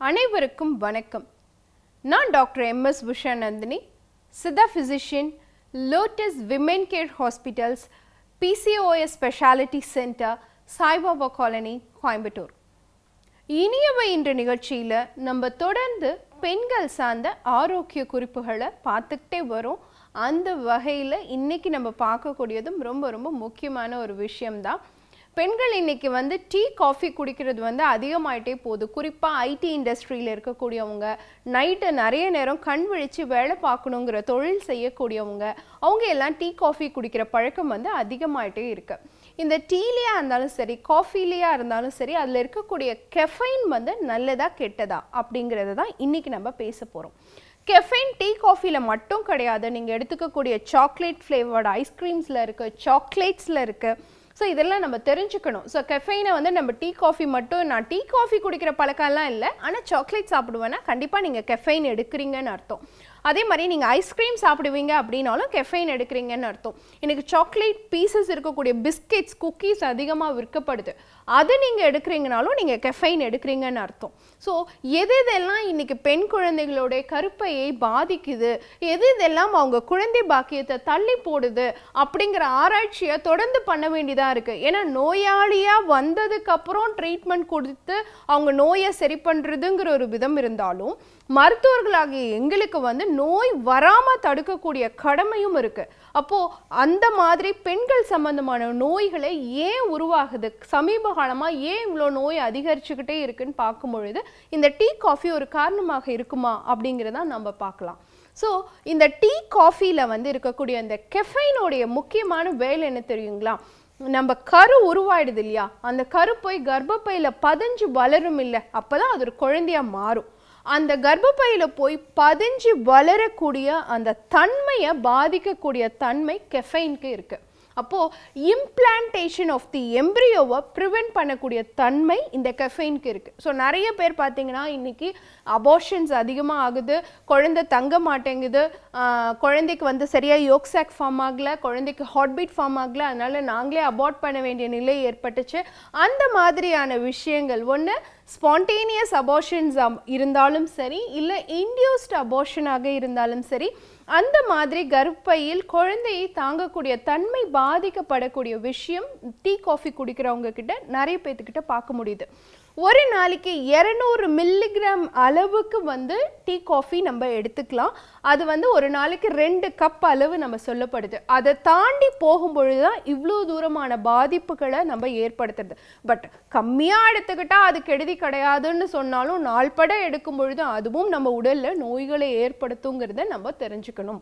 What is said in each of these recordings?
அனைவருக்கும் வணக்கம் நான் doctor MS Usha Nandini Siddha physician Lotus women care hospitals PCOS speciality centre Saibaba colony Coimbatore Iniyavai என்ற நிகழ்ச்சியில் நம்ம தொடர்ந்து பெண்கள் சார்ந்த ஆரோக்கிய குறிப்புகளை பார்த்துக்கிட்டே வரோம் அந்த வகையில் இன்னைக்கு நம்ம பார்க்கக்கூடியதும் ரொம்ப ரொம்ப முக்கியமான ஒரு விஷயம்தான் பெண்கள் இன்னைக்கு வந்து டீ காஃபி குடிக்கிறது வந்து அதிகமாயிட்டே போகுது குறிப்பாக ஐடி இண்டஸ்ட்ரியில் இருக்கக்கூடியவங்க நைட்டு நிறைய நேரம் கண் விழிச்சு வேலை பார்க்கணுங்கிற தொழில் செய்யக்கூடியவங்க அவங்க எல்லாம் டீ காஃபி குடிக்கிற பழக்கம் வந்து அதிகமாயிட்டே இருக்கு இந்த டீலையா இருந்தாலும் சரி காஃபிலையா இருந்தாலும் சரி அதில் இருக்கக்கூடிய கெஃபைன் வந்து நல்லதா கெட்டதா அப்படிங்கிறது தான் இன்னைக்கு நம்ம பேச போகிறோம் கெஃபைன் டீ காஃபியில் மட்டும் கிடையாது நீங்கள் எடுத்துக்கக்கூடிய சாக்லேட் ஃப்ளேவர்டு ஐஸ்கிரீம்ஸில் இருக்குது சாக்லேட்ஸில் இருக்குது ஸோ இதெல்லாம் நம்ம தெரிஞ்சுக்கணும் ஸோ கெஃபைனை வந்து நம்ம டீ காஃபி மட்டும் நான் டீ காஃபி குடிக்கிற பழக்கம்லாம் இல்லை ஆனால் சாக்லேட் சாப்பிடுவேன்னா கண்டிப்பாக நீங்கள் கெஃபைன் எடுக்கிறீங்கன்னு அர்த்தம் அதே மாதிரி நீங்கள் ஐஸ்கிரீம் சாப்பிடுவீங்க அப்படின்னாலும் கெஃபைன் எடுக்கிறீங்கன்னு அர்த்தம் எனக்கு சாக்லேட் பீசஸ் இருக்கக்கூடிய பிஸ்கெட்ஸ் குக்கீஸ் அதிகமாக விற்கப்படுது அது நீங்கள் எடுக்கிறீங்கனாலும் நீங்கள் கெஃபைன் எடுக்கிறீங்கன்னு அர்த்தம் ஸோ எது இதெல்லாம் இன்னைக்கு பெண் குழந்தைகளுடைய கருப்பையை பாதிக்குது எது இதெல்லாம் அவங்க குழந்தை பாக்கியத்தை தள்ளி போடுது அப்படிங்கிற ஆராய்ச்சியை தொடர்ந்து பண்ண வேண்டியதாக இருக்குது ஏன்னா நோயாளியாக வந்ததுக்கப்புறம் ட்ரீட்மெண்ட் கொடுத்து அவங்க நோயை சரி பண்ணுறதுங்கிற ஒரு விதம் இருந்தாலும் மருத்துவர்களாகிய எங்களுக்கு வந்து நோய் வராமல் தடுக்கக்கூடிய கடமையும் இருக்கு அப்போ அந்த மாதிரி பெண்கள் சம்பந்தமான நோய்களை ஏன் உருவாகுது சமீப காலமாக ஏன் இவ்வளோ நோய் அதிகரிச்சுக்கிட்டே இருக்குன்னு பார்க்கும் பொழுது இந்த டீ காஃபி ஒரு காரணமாக இருக்குமா அப்படிங்கிறத நம்ம பார்க்கலாம் ஸோ இந்த டீ காஃபியில் வந்து இருக்கக்கூடிய இந்த கெஃபைனோடைய முக்கியமான வேலை என்ன தெரியுங்களா நம்ம கரு உருவாயிடுது இல்லையா அந்த கரு போய் கர்ப்பப்பையில் பதிஞ்சு வளரும் இல்லை அப்பதான் அது ஒரு குழந்தையா மாறும் அந்த கர்ப்பப்பையில போய் பதிஞ்சு வளரக்கூடிய அந்த தன்மையை பாதிக்கக்கூடிய தன்மை கெஃபைனுக்கு இருக்கு அப்போ இம்ப்ளான்டேஷன் ஆஃப் தி எம்ப்ரியோவை ப்ரிவென்ட் பண்ணக்கூடிய தன்மை இந்த கெஃபைனுக்கு இருக்கு ஸோ நிறைய பேர் பார்த்தீங்கன்னா இன்னைக்கு அபார்ஷன்ஸ் அதிகமாக ஆகுது குழந்தை தங்க மாட்டேங்குது ஆஹ் குழந்தைக்கு வந்து சரியாக யோக்ஸாக் ஃபார்ம் ஆகல குழந்தைக்கு ஹார்ட்பீட் ஃபார்ம் ஆகல அதனால நாங்களே அபார்ட் பண்ண வேண்டிய நிலை ஏற்பட்டுச்சு அந்த மாதிரியான விஷயங்கள் ஒன்று ஸ்பான்டேனியஸ் அபார்ஷன்ஸ் இருந்தாலும் சரி இல்லை இன்டியூஸ்ட் அபார்ஷனாக இருந்தாலும் சரி அந்த மாதிரி கர்ப்பையில் குழந்தையை தாங்கக்கூடிய தன்மை பாதிக்கப்படக்கூடிய விஷயம் டீ காஃபி குடிக்கிறவங்க கிட்ட நிறைய பேர்த்துக்கிட்ட பார்க்க முடியுது ஒரு நாளைக்கு இரநூறு மில்லிகிராம் அளவுக்கு வந்து டீ காஃபி நம்ம எடுத்துக்கலாம் அது வந்து ஒரு நாளைக்கு ரெண்டு கப் அளவு நம்ம சொல்லப்படுது அதை தாண்டி போகும்பொழுது தான் இவ்வளோ தூரமான பாதிப்புகளை நம்ம ஏற்படுத்துறது பட் கம்மியாக எடுத்துக்கிட்டா அது கெடுதி கிடையாதுன்னு சொன்னாலும் நாள்பட எடுக்கும் பொழுது அதுவும் நம்ம உடலில் நோய்களை ஏற்படுத்துங்கிறத நம்ம தெரிஞ்சுக்கணும்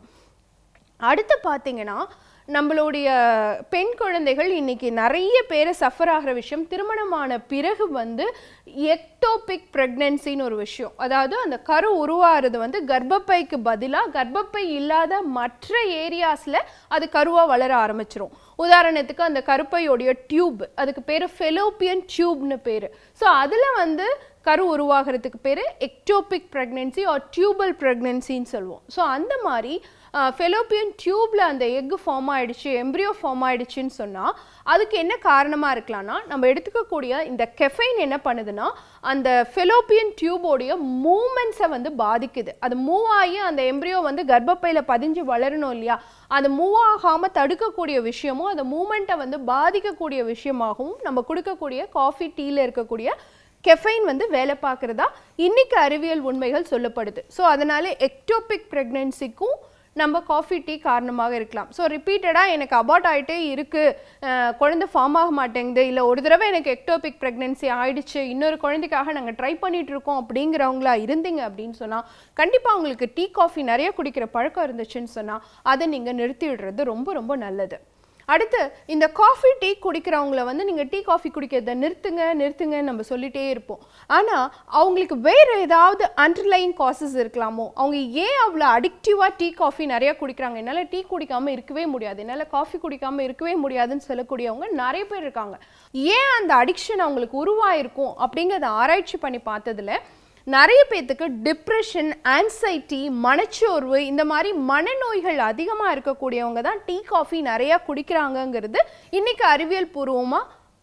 அடுத்து பார்த்தீங்கன்னா நம்மளுடைய பெண் குழந்தைகள் இன்னைக்கு நிறைய பேர் சஃபர் ஆகிற விஷயம் திருமணமான பிறகு வந்து எக்டோபிக் ப்ரெக்னென்சின்னு ஒரு விஷயம் அதாவது அந்த கரு உருவாகிறது வந்து கர்ப்பப்பைக்கு பதிலாக கர்ப்பப்பை இல்லாத மற்ற ஏரியாஸில் அது கருவாக வளர ஆரம்பிச்சிரும் உதாரணத்துக்கு அந்த கருப்பையோடைய டியூப் அதுக்கு பேர் ஃபெலோப்பியன் டியூப்னு பேர் ஸோ அதில் வந்து கரு உருவாகிறதுக்கு பேர் எக்டோபிக் ப்ரெக்னென்சி ஆர் டியூபல் ப்ரெக்னென்சின்னு சொல்லுவோம் ஸோ அந்த மாதிரி ஃபெலோப்பியன் டியூப்ல அந்த எக் ஃபார்ம் ஆயிடுச்சு எம்ப்ரியோ ஃபார்ம் ஆயிடுச்சுன்னு சொன்னால் அதுக்கு என்ன காரணமாக இருக்கலாம்னா நம்ம எடுத்துக்கக்கூடிய இந்த கெஃபைன் என்ன பண்ணுதுன்னா அந்த ஃபெலோப்பியன் டியூபோடைய மூமெண்ட்ஸை வந்து பாதிக்குது அது மூவ் ஆகி அந்த எம்ப்ரியோ வந்து கர்ப்பப்பையில் பதிஞ்சு வளரணும் இல்லையா அது மூவ் ஆகாமல் தடுக்கக்கூடிய விஷயமும் அந்த மூமெண்ட்டை வந்து பாதிக்கக்கூடிய விஷயமாகவும் நம்ம கொடுக்கக்கூடிய காஃபி டீயில் இருக்கக்கூடிய கெஃபைன் வந்து வேலை பார்க்குறதா இன்னைக்கு அறிவியல் உண்மைகள் சொல்லப்படுது ஸோ அதனால எக்டோபிக் ப்ரெக்னென்சிக்கும் நம்ம காஃபி டீ காரணமாக இருக்கலாம் ஸோ ரிப்பீட்டடாக எனக்கு அபார்ட் ஆகிட்டே இருக்குது குழந்தை ஃபார்ம் ஆக மாட்டேங்குது இல்லை ஒரு தடவை எனக்கு எக்டோபிக் ப்ரெக்னென்சி ஆயிடுச்சு இன்னொரு குழந்தைக்காக நாங்கள் ட்ரை பண்ணிட்டு இருக்கோம் அப்படிங்கிறவங்களா இருந்தீங்க அப்படின்னு சொன்னால் கண்டிப்பாக உங்களுக்கு டீ காஃபி நிறைய குடிக்கிற பழக்கம் இருந்துச்சுன்னு சொன்னால் அதை நீங்கள் நிறுத்தி விடுறது ரொம்ப ரொம்ப நல்லது அடுத்து இந்த காஃபி டீ குடிக்கிறவங்கள வந்து நீங்கள் டீ காஃபி குடிக்கிறத நிறுத்துங்க நிறுத்துங்கன்னு நம்ம சொல்லிட்டே இருப்போம் ஆனால் அவங்களுக்கு வேறு ஏதாவது அண்டர்லைன் காசஸ் இருக்கலாமோ அவங்க ஏன் அவ்வளோ அடிக்டிவாக டீ காஃபி நிறைய குடிக்கிறாங்க என்னால் டீ குடிக்காமல் இருக்கவே முடியாது என்னால் காஃபி குடிக்காமல் இருக்கவே முடியாதுன்னு சொல்லக்கூடியவங்க நிறைய பேர் இருக்காங்க ஏன் அந்த அடிக்ஷன் அவங்களுக்கு உருவாயிருக்கும் அப்படிங்கிறத ஆராய்ச்சி பண்ணி பார்த்ததுல நிறைய பேர்த்துக்கு டிப்ரெஷன் ஆன்சைட்டி மனச்சோர்வு இந்த மாதிரி மனநோய்கள் அதிகமாக இருக்கக்கூடியவங்க தான் டீ காஃபி நிறையா குடிக்கிறாங்கங்கிறது இன்னைக்கு அறிவியல் பூர்வமாக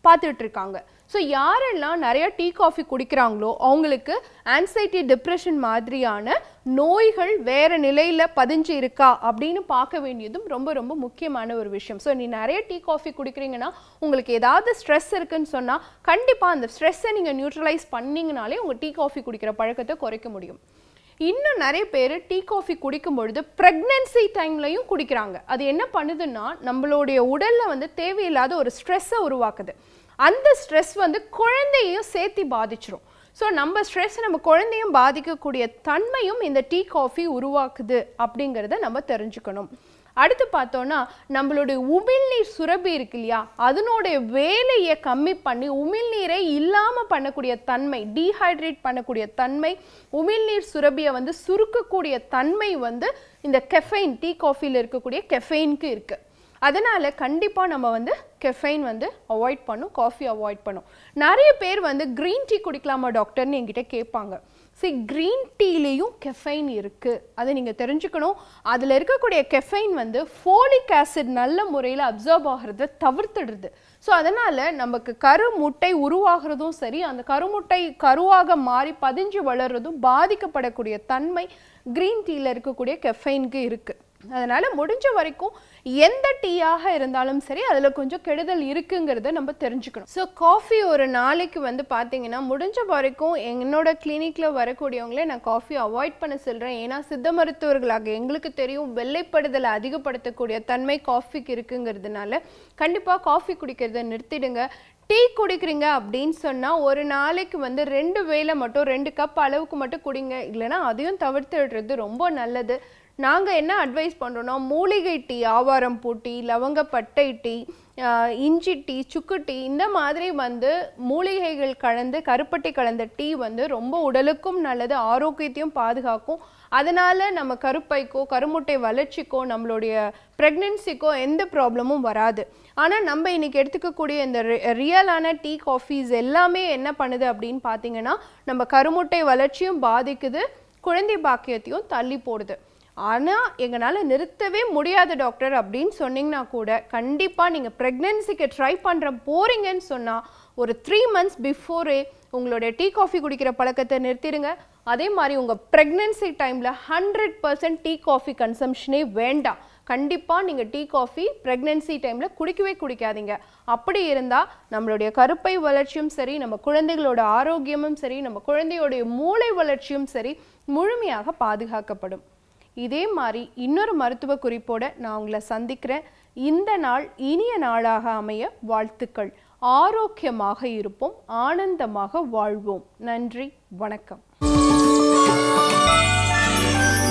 பார்த்துட்டு இருக்காங்க ஸோ யாரெல்லாம் நிறைய டீ காஃபி குடிக்கிறாங்களோ அவங்களுக்கு ஆன்சைட்டி டிப்ரெஷன் மாதிரியான நோய்கள் வேற நிலையில பதிஞ்சு இருக்கா அப்படின்னு பார்க்க வேண்டியதும் ரொம்ப ரொம்ப முக்கியமான ஒரு விஷயம் ஸோ நீ நிறைய டீ காஃபி குடிக்கிறீங்கன்னா உங்களுக்கு ஏதாவது ஸ்ட்ரெஸ் இருக்குன்னு சொன்னா கண்டிப்பா அந்த ஸ்ட்ரெஸ்ஸை நீங்க நியூட்ரலைஸ் பண்ணீங்கனாலே உங்க டீ காஃபி குடிக்கிற பழக்கத்தை குறைக்க முடியும் இன்னும் நிறைய பேர் டீ காஃபி குடிக்கும் பொழுது ப்ரெக்னென்சி டைம்லையும் குடிக்கிறாங்க அது என்ன பண்ணுதுன்னா நம்மளுடைய உடல்ல வந்து தேவையில்லாத ஒரு ஸ்ட்ரெஸ்ஸை உருவாக்குது அந்த ஸ்ட்ரெஸ் வந்து குழந்தையையும் சேர்த்து பாதிச்சிரும் ஸோ நம்ம ஸ்ட்ரெஸ் நம்ம குழந்தையும் பாதிக்கக்கூடிய தன்மையும் இந்த டீ காஃபி உருவாக்குது அப்படிங்கிறத நம்ம தெரிஞ்சுக்கணும் அடுத்து பார்த்தோன்னா நம்மளுடைய உமிழ்நீர் சுரப்பி இருக்கு இல்லையா அதனுடைய வேலையை கம்மி பண்ணி உமிழ்நீரை இல்லாமல் பண்ணக்கூடிய தன்மை டீஹைட்ரேட் பண்ணக்கூடிய தன்மை உமிழ்நீர் சுரபியை வந்து சுருக்கக்கூடிய தன்மை வந்து இந்த கெஃபைன் டீ காஃபியில் இருக்கக்கூடிய கெஃபைனுக்கு இருக்குது அதனால் கண்டிப்பாக நம்ம வந்து கெஃபைன் வந்து அவாய்ட் பண்ணும் காஃபி அவாய்ட் பண்ணும் நிறைய பேர் வந்து க்ரீன் டீ குடிக்கலாமா டாக்டர்னு என்கிட்ட கேட்பாங்க சரி க்ரீன் டீலேயும் கெஃபைன் இருக்குது அதை நீங்கள் தெரிஞ்சுக்கணும் அதில் இருக்கக்கூடிய கெஃபைன் வந்து ஃபோலிக் ஆசிட் நல்ல முறையில் அப்சர்வ் ஆகிறத தவிர்த்துடுது ஸோ அதனால் நமக்கு கருமுட்டை உருவாகிறதும் சரி அந்த கருமுட்டை கருவாக மாறி பதிஞ்சு வளர்றதும் பாதிக்கப்படக்கூடிய தன்மை க்ரீன் டீயில் இருக்கக்கூடிய கெஃபைனுக்கு இருக்குது அதனால் முடிஞ்ச வரைக்கும் எந்த டீயாக இருந்தாலும் சரி அதில் கொஞ்சம் கெடுதல் இருக்குங்கிறத நம்ம தெரிஞ்சுக்கணும் ஸோ காஃபி ஒரு நாளைக்கு வந்து பார்த்தீங்கன்னா முடிஞ்ச வரைக்கும் என்னோட கிளினிக்கில் வரக்கூடியவங்களே நான் காஃபி அவாய்ட் பண்ண சொல்கிறேன் ஏன்னா சித்த மருத்துவர்களாக எங்களுக்கு தெரியும் வெள்ளைப்படுதலை அதிகப்படுத்தக்கூடிய தன்மை காஃபிக்கு இருக்குங்கிறதுனால கண்டிப்பாக காஃபி குடிக்கிறத நிறுத்திடுங்க டீ குடிக்கிறீங்க அப்படின்னு சொன்னால் ஒரு நாளைக்கு வந்து ரெண்டு வேளை மட்டும் ரெண்டு கப் அளவுக்கு மட்டும் குடிங்க இல்லைன்னா அதையும் தவிர்த்துடுறது ரொம்ப நல்லது நாங்கள் என்ன அட்வைஸ் பண்ணுறோன்னா மூலிகை டீ ஆவாரம் பூ டீ லவங்கப்பட்டை டீ ஆஹ் இஞ்சி டீ சுக்கு டீ இந்த மாதிரி வந்து மூலிகைகள் கலந்து கருப்பட்டி கலந்த டீ வந்து ரொம்ப உடலுக்கும் நல்லது ஆரோக்கியத்தையும் பாதுகாக்கும் அதனால் நம்ம கருப்பைக்கோ கருமுட்டை வளர்ச்சிக்கோ நம்மளுடைய ப்ரெக்னென்சிக்கோ எந்த ப்ராப்ளமும் வராது ஆனால் நம்ம இன்னைக்கு எடுத்துக்கக்கூடிய இந்த ரியலான டீ காஃபீஸ் எல்லாமே என்ன பண்ணுது அப்படின்னு பார்த்தீங்கன்னா நம்ம கருமுட்டை வளர்ச்சியும் பாதிக்குது குழந்தை பாக்கியத்தையும் தள்ளி போடுது ஆனால் எங்களால் நிறுத்தவே முடியாது டாக்டர் அப்படின்னு சொன்னீங்கன்னா கூட கண்டிப்பாக நீங்கள் ப்ரெக்னென்சிக்கு ட்ரை பண்ணுற போகிறீங்கன்னு சொன்னால் ஒரு த்ரீ மந்த்ஸ் பிஃபோரே உங்களுடைய டீ காஃபி குடிக்கிற பழக்கத்தை நிறுத்திடுங்க அதே மாதிரி உங்கள் ப்ரெக்னென்சி டைமில் ஹண்ட்ரட் பர்சன்ட் டீ காஃபி கன்சம்ஷனே வேண்டாம் கண்டிப்பாக நீங்கள் டீ காஃபி ப்ரெக்னென்சி டைமில் குடிக்கவே குடிக்காதீங்க அப்படி இருந்தால் நம்மளுடைய கருப்பை வளர்ச்சியும் சரி நம்ம குழந்தைகளோட ஆரோக்கியமும் சரி நம்ம குழந்தையோடைய மூளை வளர்ச்சியும் சரி முழுமையாக பாதுகாக்கப்படும் இதே மாதிரி இன்னொரு மருத்துவ குறிப்போட நான் உங்களை சந்திக்கிறேன் இந்த நாள் இனிய நாளாக அமைய வாழ்த்துக்கள் ஆரோக்கியமாக இருப்போம் ஆனந்தமாக வாழ்வோம் நன்றி வணக்கம்